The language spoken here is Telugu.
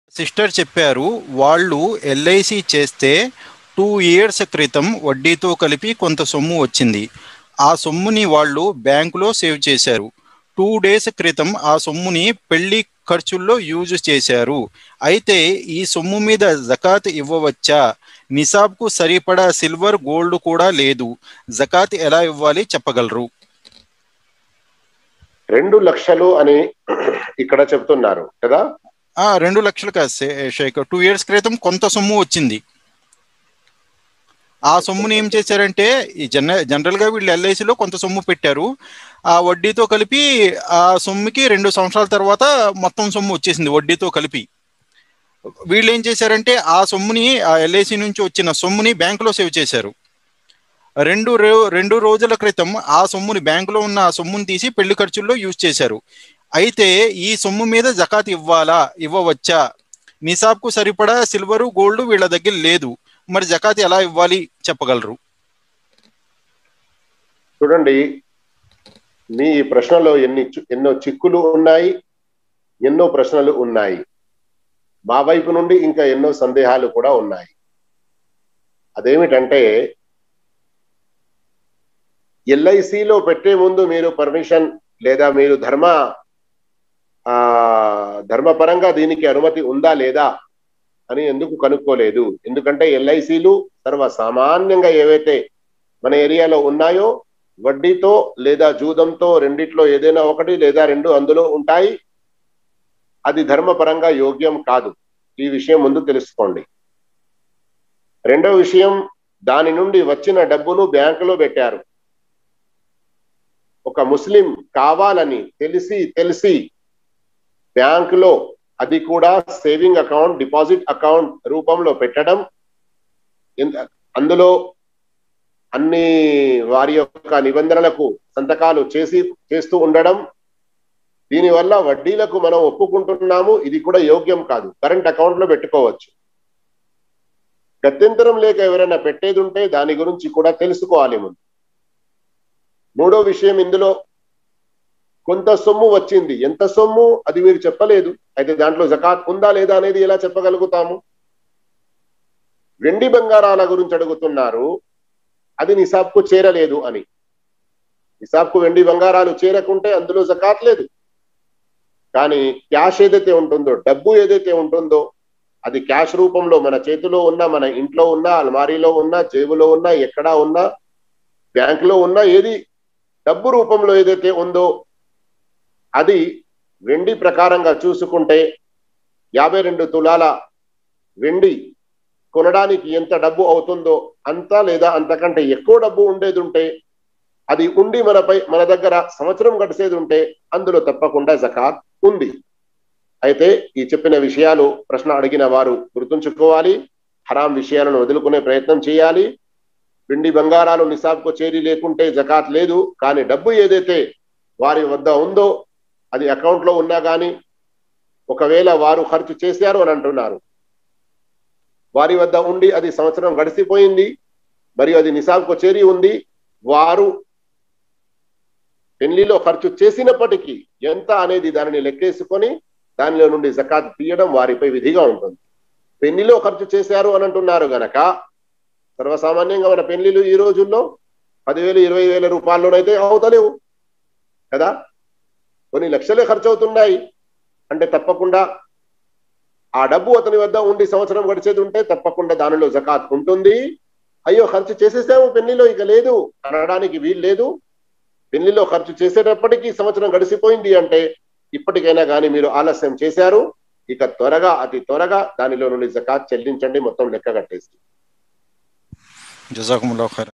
సిస్టర్ చెప్పారు వాళ్ళు ఎల్ఐసి చేస్తే టూ ఇయర్స్ క్రితం వడ్డీతో కలిపి కొంత సొమ్ము వచ్చింది ఆ సొమ్ముని వాళ్ళు బ్యాంకులో సేవ్ చేశారు టూ డేస్ క్రితం ఆ సొమ్ముని పెళ్లి ఖర్చుల్లో యూజ్ చేశారు అయితే ఈ సొమ్ము మీద జకాత్ ఇవ్వవచ్చా నిసాబ్కు సరిపడా సిల్వర్ గోల్డ్ కూడా లేదు జకాత్ ఎలా ఇవ్వాలి చెప్పగలరు రెండు లక్షలు అని ఇక్కడ చెప్తున్నారు కదా ఆ రెండు లక్షలు కాదు శే- షేక్ టూ ఇయర్స్ క్రితం కొంత సొమ్ము వచ్చింది ఆ సొమ్ముని ఏం చేశారంటే ఈ జన జనరల్ గా వీళ్ళు ఎల్ఐసిలో కొంత సొమ్ము పెట్టారు ఆ వడ్డీతో కలిపి ఆ సొమ్ముకి రెండు సంవత్సరాల తర్వాత మొత్తం సొమ్ము వచ్చేసింది వడ్డీతో కలిపి వీళ్ళు ఏం చేశారంటే ఆ సొమ్ముని ఆ ఎల్ఐసి నుంచి వచ్చిన సొమ్ముని బ్యాంకులో సేవ్ చేశారు రెండు రో రెండు రోజుల క్రితం ఆ సొమ్ముని బ్యాంకులో ఉన్న ఆ సొమ్ముని తీసి పెళ్లి ఖర్చుల్లో యూజ్ చేశారు అయితే ఈ సొమ్ము మీద జకాత్ ఇవ్వాలా ఇవ్వవచ్చా నిసాబ్కు సరిపడా సిల్వరు గోల్డ్ వీళ్ళ దగ్గర లేదు మరి జకాత్ ఎలా ఇవ్వాలి చెప్పగలరు చూడండి మీ ఈ ప్రశ్నలో ఎన్ని చి- ఎన్నో చిక్కులు ఉన్నాయి ఎన్నో ప్రశ్నలు ఉన్నాయి మా వైపు నుండి ఇంకా ఎన్నో సందేహాలు కూడా ఉన్నాయి అదేమిటంటే ఎల్ఐసిలో పెట్టే ముందు మీరు పర్మిషన్ లేదా మీరు ధర్మ ఆ ధర్మపరంగా దీనికి అనుమతి ఉందా లేదా అని ఎందుకు కనుక్కోలేదు ఎందుకంటే ఎల్ఐసిలు సర్వసామాన్యంగా ఏవైతే మన ఏరియాలో ఉన్నాయో వడ్డీతో లేదా జూదంతో రెండిట్లో ఏదైనా ఒకటి లేదా రెండు అందులో ఉంటాయి అది ధర్మపరంగా యోగ్యం కాదు ఈ విషయం ముందు తెలుసుకోండి రెండో విషయం దాని నుండి వచ్చిన డబ్బును బ్యాంకులో పెట్టారు ఒక ముస్లిం కావాలని తెలిసి తెలిసి బ్యాంకులో అది కూడా సేవింగ్ అకౌంట్ డిపాజిట్ అకౌంట్ రూపంలో పెట్టడం ఇంత- అందులో అన్ని వారి యొక్క నిబంధనలకు సంతకాలు చేసి చేస్తూ ఉండడం దీనివల్ల వడ్డీలకు మనం ఒప్పుకుంటున్నాము ఇది కూడా యోగ్యం కాదు కరెంట్ అకౌంట్ లో పెట్టుకోవచ్చు గత్యంతరం లేక ఎవరైనా పెట్టేది ఉంటే దాని గురించి కూడా తెలుసుకోవాలి ముందు మూడో విషయం ఇందులో కొంత సొమ్ము వచ్చింది ఎంత సొమ్ము అది మీరు చెప్పలేదు అయితే దాంట్లో జకాత్ ఉందా లేదా అనేది ఎలా చెప్పగలుగుతాము వెండి బంగారాల గురించి అడుగుతున్నారు అది నిసాబ్కు చేరలేదు అని నిసాబ్కు వెండి బంగారాలు చేరకుంటే అందులో జకాత్ లేదు కానీ క్యాష్ ఏదైతే ఉంటుందో డబ్బు ఏదైతే ఉంటుందో అది క్యాష్ రూపంలో మన చేతిలో ఉన్న మన ఇంట్లో ఉన్న అల్మారీలో ఉన్న జేబులో ఉన్న ఎక్కడా ఉన్నా బ్యాంకులో ఉన్న ఏది డబ్బు రూపంలో ఏదైతే ఉందో అది వెండి ప్రకారంగా చూసుకుంటే యాభై రెండు తులాల వెండి కొనడానికి ఎంత డబ్బు అవుతుందో అంత లేదా అంతకంటే ఎక్కువ డబ్బు ఉండేది ఉంటే అది ఉండి మనపై మన దగ్గర సంవత్సరం గడిచేది ఉంటే అందులో తప్పకుండా జకాత్ ఉంది అయితే ఈ చెప్పిన విషయాలు ప్రశ్న అడిగిన వారు గుర్తుంచుకోవాలి హరాం విషయాలను వదులుకునే ప్రయత్నం చేయాలి వెండి బంగారాలు నిసాబ్కు చేరి లేకుంటే జకాత్ లేదు కానీ డబ్బు ఏదైతే వారి వద్ద ఉందో అది అకౌంట్ లో ఉన్నా కానీ ఒకవేళ వారు ఖర్చు చేశారు అని అంటున్నారు వారి వద్ద ఉండి అది సంవత్సరం గడిచిపోయింది మరియు అది నిసాబ్కు చేరి ఉంది వారు పెళ్లిలో ఖర్చు చేసినప్పటికీ ఎంత అనేది దానిని లెక్కేసుకొని దానిలో నుండి జకాత్ తీయడం వారిపై విధిగా ఉంటుంది పెళ్లిలో ఖర్చు చేశారు అని అంటున్నారు గనక సర్వసామాన్యంగా మన పెళ్లిలు ఈ రోజుల్లో పదివేలు ఇరవై వేల రూపాయల్లోనైతే అవుతలేవు కదా కొన్ని లక్షలే ఖర్చు అవుతున్నాయి అంటే తప్పకుండా ఆ డబ్బు అతని వద్ద ఉండి సంవత్సరం గడిచేది ఉంటే తప్పకుండా దానిలో జకాత్ ఉంటుంది అయ్యో ఖర్చు చేసేసాము పెళ్లిలో ఇక లేదు అనడానికి వీలు లేదు పెళ్లిలో ఖర్చు చేసేటప్పటికీ సంవత్సరం గడిచిపోయింది అంటే ఇప్పటికైనా కానీ మీరు ఆలస్యం చేశారు ఇక త్వరగా అతి త్వరగా దానిలో నుండి జకాత్ చెల్లించండి మొత్తం లెక్క కట్టేసి జజాకుముల్లా ఖైర్